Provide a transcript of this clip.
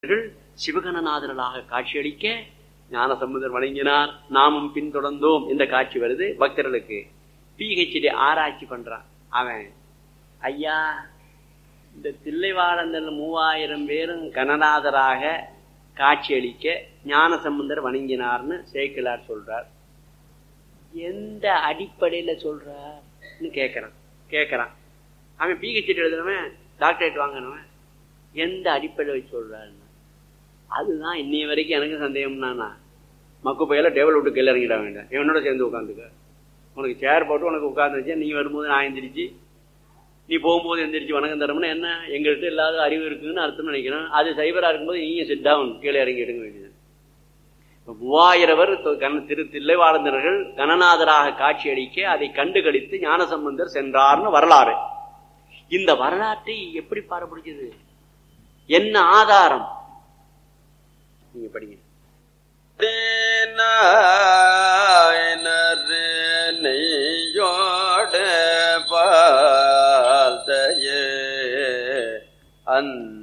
அவர்கள் சிவகணநாதர்களாக காட்சியளிக்க ஞானசம்பந்தர் வணங்கினார் நாமும் பின்தொடர்ந்தோம் இந்த காட்சி வருது பக்தர்களுக்கு பிஹெச்டி ஆராய்ச்சி பண்றான் அவன் ஐயா இந்த தில்லைவாழந்தல் மூவாயிரம் பேரும் கணநாதராக காட்சியளிக்க ஞானசம்பந்தர் வணங்கினார்னு சேக்கிலார் சொல்றார் எந்த அடிப்படையில சொல்றார்னு கேட்கறான் கேட்கறான் அவன் பிஹெச்டி எழுதுனவன் டாக்டரேட் வாங்கினவன் எந்த அடிப்படையில் வச்சு சொல்றாருன்னு அதுதான் இன்னைய வரைக்கும் எனக்கு சந்தேகம்னா மக்கு பையில டேபிள் விட்டு கீழே இறங்கிட வேண்டாம் இவனோட சேர்ந்து உட்காந்துக்க உனக்கு சேர் போட்டு உனக்கு உட்காந்து வச்சா நீ வரும்போது நான் எந்திரிச்சு நீ போகும்போது எந்திரிச்சு வணக்கம் தரமுன்னா என்ன எங்கள்கிட்ட இல்லாத அறிவு இருக்குன்னு அர்த்தம் நினைக்கிறேன் அது சைபரா இருக்கும்போது நீங்க சிட் டவுன் கீழே இறங்கி எடுங்க வேண்டியது மூவாயிரவர் கண திரு தில்லைவாழ்ந்தர்கள் கணநாதராக காட்சி அளிக்க அதை கண்டுகளித்து ஞானசம்பந்தர் சென்றார்னு வரலாறு இந்த வரலாற்றை எப்படி பாட முடிஞ்சது என்ன ஆதாரம் நீங்க படிங்க நெய்யோட பால் அந்